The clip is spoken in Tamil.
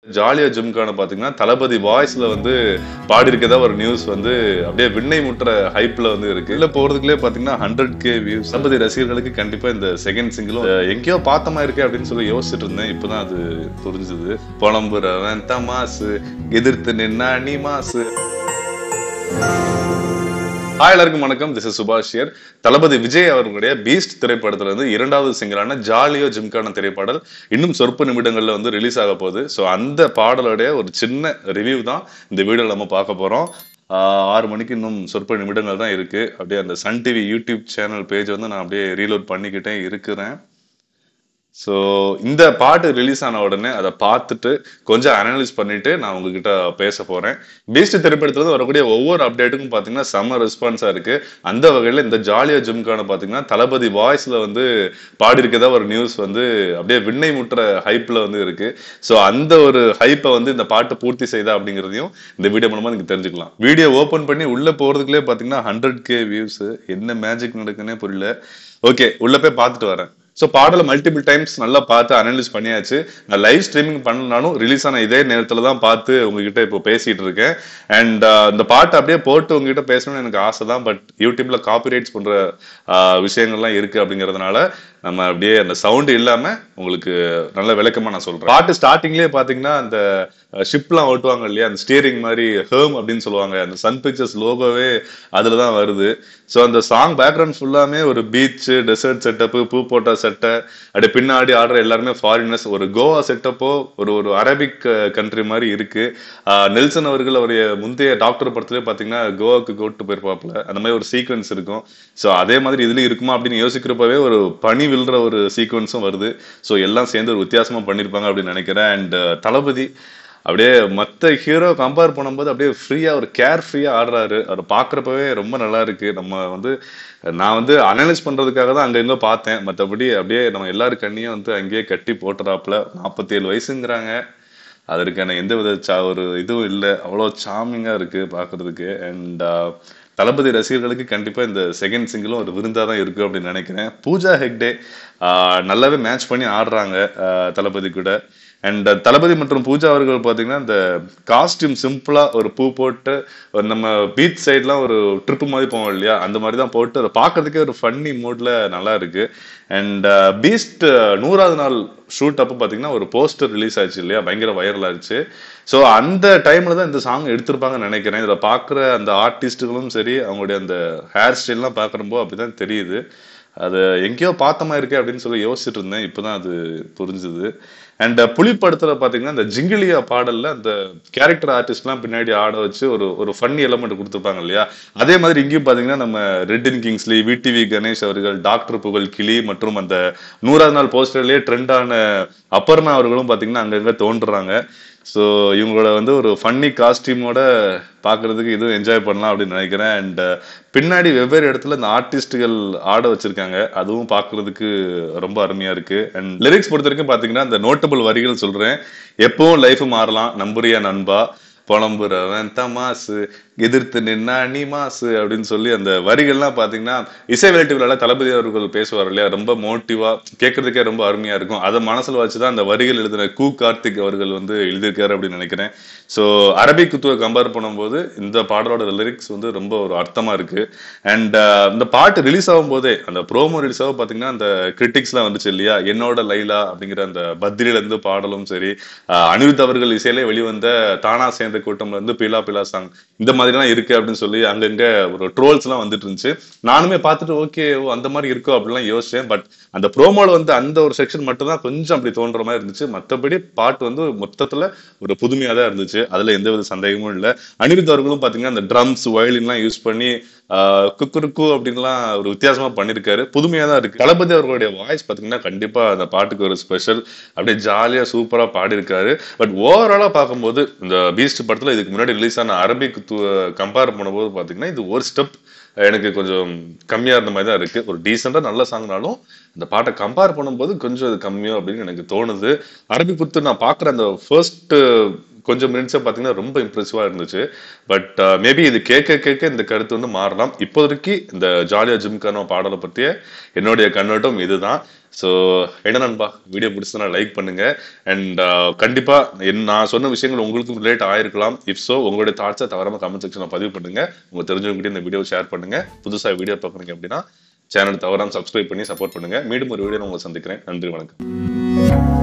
ஜாலியா ஜிம்கான பாத்தீங்கன்னா தளபதி வாய்ஸ்ல வந்து பாடி இருக்கதா ஒரு நியூஸ் வந்து அப்படியே விண்ணை முட்டுற ஹைப்ல வந்து இருக்கு இல்ல போறதுக்குள்ளே பாத்தீங்கன்னா ஹண்ட்ரட் கே வியூஸ் தளபதி ரசிகர்களுக்கு கண்டிப்பா இந்த செகண்ட் சிங்கிளும் எங்கேயோ பார்த்த மாதிரி இருக்கே அப்படின்னு சொல்லி யோசிச்சுட்டு இருந்தேன் இப்பதான் அது புரிஞ்சுது புலம்புறவன் தமாசு எதிர்த்து நின்னா நீ மாசு ஹாய் எல்லாருக்கும் வணக்கம் திஸ் இஸ் சுபாஷியர் தளபதி விஜய் அவர்களுடைய பீஸ்ட் திரைப்படத்துல இருந்து இரண்டாவது சிங்கரான ஜாலியோ ஜிம்கான திரைப்பாடல் இன்னும் சொற்ப நிமிடங்கள்ல வந்து ரிலீஸ் ஆக போகுது ஸோ அந்த பாடலுடைய ஒரு சின்ன ரிவ்யூ தான் இந்த வீடியோல நம்ம பார்க்க போறோம் ஆஹ் ஆறு மணிக்கு இன்னும் சொற்ப நிமிடங்கள் தான் இருக்கு அப்படியே அந்த Sun TV YouTube channel page வந்து நான் அப்படியே ரீலோட் பண்ணிக்கிட்டே இருக்கிறேன் ஸோ இந்த பாட்டு ரிலீஸ் ஆன உடனே அதை பார்த்துட்டு கொஞ்சம் அனலைஸ் பண்ணிட்டு நான் உங்ககிட்ட பேச போறேன் பீஸ்ட் திரைப்படத்துல இருந்து வரக்கூடிய ஒவ்வொரு அப்டேட்டுக்கும் பார்த்தீங்கன்னா செம்ம ரெஸ்பான்ஸா இருக்கு அந்த வகையில் இந்த ஜாலியா ஜிம்கான பார்த்தீங்கன்னா தளபதி வாய்ஸ்ல வந்து பாடி இருக்கதா ஒரு நியூஸ் வந்து அப்படியே விண்ணை முட்டுற ஹைப்ல வந்து இருக்கு ஸோ அந்த ஒரு ஹைப்பை வந்து இந்த பாட்டு பூர்த்தி செய்தா அப்படிங்கிறதையும் இந்த வீடியோ மூலமா நீங்க தெரிஞ்சுக்கலாம் வீடியோ ஓபன் பண்ணி உள்ள போறதுக்குள்ளே பார்த்தீங்கன்னா ஹண்ட்ரட் கே வியூஸ் என்ன மேஜிக் நடக்குன்னே புரியல ஓகே உள்ள போய் பார்த்துட்டு வரேன் ஸோ பாடலை மல்டிபிள் டைம்ஸ் நல்லா பார்த்து அனலைஸ் பண்ணியாச்சு நான் லைவ் ஸ்ட்ரீமிங் பண்ணனாலும் ரிலீஸ் ஆன இதே நேரத்தில் தான் பார்த்து உங்ககிட்ட இப்போ பேசிட்டு இருக்கேன் அண்ட் இந்த பாட்டை அப்படியே போட்டு உங்ககிட்ட பேசணும்னு எனக்கு ஆசை தான் பட் யூடியூப்ல காப்பிரைட்ஸ் பண்ற ஆஹ், விஷயங்கள்லாம் இருக்கு அப்படிங்கிறதுனால நம்ம அப்படியே அந்த சவுண்ட் இல்லாம உங்களுக்கு நல்ல விளக்கமா நான் சொல்றேன் பாட்டு ஸ்டார்டிங்லேயே பாத்தீங்கன்னா அந்த ஷிப்லாம் ஓட்டுவாங்க இல்லையா அந்த ஸ்டியரிங் மாதிரி ஹேம் அப்படின்னு சொல்லுவாங்க அந்த சன் பிக்சர்ஸ் லோகோவே அதுல தான் வருது ஸோ அந்த சாங் பேக்ரவுண்ட் ஃபுல்லாமே ஒரு பீச் டெசர்ட் செட்டப்பு பூ போட்ட செட்டை அப்படியே பின்னாடி ஆடுற எல்லாருமே ஃபாரினர்ஸ் ஒரு கோவா செட்டப்போ ஒரு ஒரு அரபிக் கண்ட்ரி மாதிரி இருக்கு ஆஹ் நெல்சன் அவர்கள் அவருடைய முந்தைய டாக்டர் படத்துலேயே பார்த்தீங்கன்னா கோவாக்கு கூட்டு போயிருப்பாப்புல அந்த மாதிரி ஒரு சீக்வன்ஸ் இருக்கும் ஸோ அதே மாதிரி இதுலயும் இருக்குமா அப்படின்னு யோசிக்கிறப்பவே ஒரு பனி விழுற ஒரு சீக்வன்ஸும் வருது ஸோ எல்லாம் சேர்ந்து ஒரு வித்தியாசமா பண்ணியிருப்பாங்க அப்படின்னு நினைக்கிறேன் அண்ட் தளபதி அப்படியே மற்ற ஹீரோ கம்பேர் பண்ணும்போது அப்படியே ஃப்ரீயா ஒரு கேர் ஃப்ரீயா ஆடுறாரு அவர் பார்க்குறப்பவே ரொம்ப நல்லா இருக்கு நம்ம வந்து நான் வந்து அனலைஸ் பண்றதுக்காக தான் அங்க எங்க பார்த்தேன் மற்றபடி அப்படியே நம்ம எல்லாரும் கண்ணியும் வந்து அங்கேயே கட்டி போட்டுறாப்புல நாற்பத்தி ஏழு வயசுங்கிறாங்க அதற்கான எந்த வித சா ஒரு இதுவும் இல்லை அவ்வளோ சாமிங்கா இருக்கு பார்க்கிறதுக்கு அண்ட் தளபதி ரசிகர்களுக்கு கண்டிப்பா இந்த செகண்ட் சிங்கிளும் ஒரு விருந்தா தான் இருக்கு அப்படின்னு நினைக்கிறேன் பூஜா ஹெக்டே ஆஹ் நல்லாவே மேட்ச் பண்ணி ஆடுறாங்க ஆஹ் தளபதி கூட அண்ட் தளபதி மற்றும் பூஜா அவர்கள் பார்த்தீங்கன்னா இந்த காஸ்டியூம் சிம்பிளா ஒரு பூ போட்டு ஒரு நம்ம பீச் சைட்லாம் ஒரு ட்ரிப்பு மாதிரி போவோம் இல்லையா அந்த மாதிரி தான் போட்டு அதை பார்க்கறதுக்கே ஒரு ஃபன்னி மூட்ல நல்லா இருக்கு அண்ட் பீஸ்ட் நூறாவது நாள் ஷூட் அப்போ பார்த்தீங்கன்னா ஒரு போஸ்டர் ரிலீஸ் ஆச்சு இல்லையா பயங்கர வைரல் ஆச்சு ஸோ அந்த டைம்ல தான் இந்த சாங் எடுத்திருப்பாங்கன்னு நினைக்கிறேன் இதில் பார்க்குற அந்த ஆர்டிஸ்ட்டுகளும் சரி அவங்களுடைய அந்த ஹேர் ஸ்டைல்லாம் பார்க்குறப்போ அப்படிதான் தெரியுது அது எங்கேயோ பார்த்த மாதிரி இருக்கே அப்படின்னு சொல்லி யோசிச்சுட்டு இருந்தேன் இப்போதான் அது புரிஞ்சுது அண்ட் புலி படத்துல பாத்தீங்கன்னா இந்த ஜிங்கிலியா பாடல்ல அந்த கேரக்டர் ஆர்டிஸ்ட்லாம் பின்னாடி ஆட வச்சு ஒரு ஒரு ஃபன்னி எலமெண்ட் கொடுத்துருப்பாங்க இல்லையா அதே மாதிரி இங்கேயும் பாத்தீங்கன்னா நம்ம ரெட்டின் கிங்ஸ்லி விடிவி கணேஷ் அவர்கள் டாக்டர் புகழ் கிளி மற்றும் அந்த நூறாவது நாள் போஸ்டர்லயே ட்ரெண்டான அப்பர்ணா அவர்களும் பாத்தீங்கன்னா அங்கங்க தோன்றுறாங்க ஸோ இவங்களோட வந்து ஒரு ஃபன்னி காஸ்டியூமோட பார்க்கிறதுக்கு இதுவும் என்ஜாய் பண்ணலாம் அப்படின்னு நினைக்கிறேன் அண்ட் பின்னாடி வெவ்வேறு இடத்துல இந்த ஆர்டிஸ்டுகள் ஆட வச்சிருக்காங்க அதுவும் பார்க்கிறதுக்கு ரொம்ப அருமையா இருக்கு அண்ட் லிரிக்ஸ் பொறுத்த வரைக்கும் பாத்தீங்கன்னா இந்த நோட்டபிள் வரிகள் சொல்றேன் எப்பவும் லைஃப் மாறலாம் நம்புறியா நண்பா புலம்புறவன் தமாசு எதிர்த்து நின்னா நீ மாசு அப்படின்னு சொல்லி அந்த வரிகள்லாம் பாத்தீங்கன்னா இசை வெளியீட்டுகளால தளபதி அவர்கள் பேசுவார் இல்லையா ரொம்ப மோட்டிவா கேட்கறதுக்கே ரொம்ப அருமையா இருக்கும் அதை மனசுல வச்சுதான் அந்த வரிகள் எழுதின கு கார்த்திக் அவர்கள் வந்து எழுதியிருக்காரு அப்படின்னு நினைக்கிறேன் ஸோ அரபிக் குத்துவை கம்பேர் பண்ணும்போது இந்த பாடலோட லிரிக்ஸ் வந்து ரொம்ப ஒரு அர்த்தமா இருக்கு அண்ட் இந்த பாட்டு ரிலீஸ் ஆகும் போதே அந்த ப்ரோமோ ரிலீஸ் ஆகும் பாத்தீங்கன்னா அந்த கிரிட்டிக்ஸ்லாம் வந்துச்சு இல்லையா என்னோட லைலா அப்படிங்கிற அந்த பத்ரியில இருந்து பாடலும் சரி அஹ் அனிருத் அவர்கள் இசையிலே வெளிவந்த தானா சேர்ந்த கூட்டம்ல இருந்து பிலா பிலா சாங் இந்த மாதிரிலாம் இருக்கு அப்படின்னு சொல்லி அங்கங்க ஒரு ட்ரோல்ஸ் எல்லாம் வந்துட்டு இருந்துச்சு நானுமே பார்த்துட்டு ஓகே அந்த மாதிரி இருக்கோ அப்படிலாம் யோசிச்சேன் பட் அந்த ப்ரோமோல வந்து அந்த ஒரு செக்ஷன் மட்டும் தான் கொஞ்சம் அப்படி தோன்ற மாதிரி இருந்துச்சு மற்றபடி பாட்டு வந்து மொத்தத்துல ஒரு புதுமையா தான் இருந்துச்சு அதுல எந்த வித சந்தேகமும் இல்லை அனிருத் அவர்களும் பாத்தீங்கன்னா அந்த ட்ரம்ஸ் வயலின்லாம் யூஸ் பண்ணி ஆஹ் குக்குருக்கு அப்படின்லாம் ஒரு வித்தியாசமா பண்ணிருக்காரு புதுமையா தான் இருக்கு தளபதி அவர்களுடைய வாய்ஸ் பாத்தீங்கன்னா கண்டிப்பா அந்த பாட்டுக்கு ஒரு ஸ்பெஷல் அப்படியே ஜாலியா சூப்பரா பாடியிருக்காரு பட் ஓவராலா பார்க்கும்போது இந்த பீஸ்ட் படத்துல இதுக்கு முன்னாடி ரிலீஸ் ஆன அரபிக் கம்பேர் பண்ணும்போது பாத்தீங்கன்னா இது ஒரு ஸ்டெப் எனக்கு கொஞ்சம் கம்மியா இருந்த மாதிரி தான் இருக்கு ஒரு டீசெண்டா நல்ல சாங்னாலும் இந்த பாட்டை கம்பேர் பண்ணும்போது கொஞ்சம் அது கம்மியோ அப்படின்னு எனக்கு தோணுது அரபிக் குத்து நான் பாக்குற அந்த ஃபர்ஸ்ட் கொஞ்சம் மினிட்ஸை பார்த்தீங்கன்னா ரொம்ப இம்ப்ரெசிவாக இருந்துச்சு பட் மேபி இது கேட்க கேட்க இந்த கருத்து வந்து மாறலாம் இப்போதைக்கு இந்த ஜாலியா ஜிம்கான பாடலை பற்றிய என்னுடைய கண்ணோட்டம் இதுதான் ஸோ என்ன நண்பா வீடியோ பிடிச்சதுனா லைக் பண்ணுங்க அண்ட் கண்டிப்பா என் நான் சொன்ன விஷயங்கள் உங்களுக்கும் ரிலேட் ஆயிருக்கலாம் இஃப் ஸோ உங்களுடைய தாட்ஸை தவறாம கமெண்ட் செக்ஷன்ல பதிவு பண்ணுங்க உங்க தெரிஞ்சவங்ககிட்ட இந்த வீடியோ ஷேர் பண்ணுங்க புதுசா வீடியோ பார்க்குறீங்க அப்படின்னா சேனல் தவறாம சப்ஸ்கிரைப் பண்ணி சப்போர்ட் பண்ணுங்க மீண்டும் ஒரு வீடியோ உங்களை சந்திக்கிறேன் நன்றி வணக்கம்